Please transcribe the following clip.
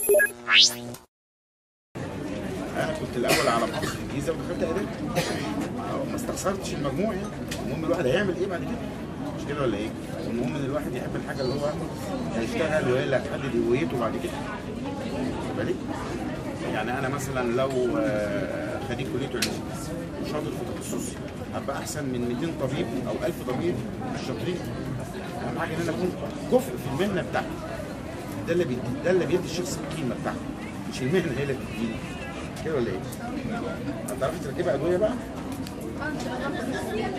انا كنت الاول على محافظه الجيزه ودخلت اداب ما استخسرتش المجموع يعني المهم الواحد هيعمل ايه بعد كده مش كده ولا ايه؟ المهم ان الواحد يحب الحاجه اللي هو هيشتغل وهي اللي هتحدد هويته بعد كده واخد بالك؟ يعني انا مثلا لو آه، خريج كليه علوم وشاطر في تخصصي هبقى احسن من 200 طبيب او 1000 طبيب مش شاطرين اهم حاجه ان انا اكون كفء في المهنه بتاعتي ده اللي بيدي ده اللي بيدي الشخص القيمه بتاعته مش المهنه هي اللي بتديني كده ولا ايه؟ هتعرفي تركبي ادويه بقى؟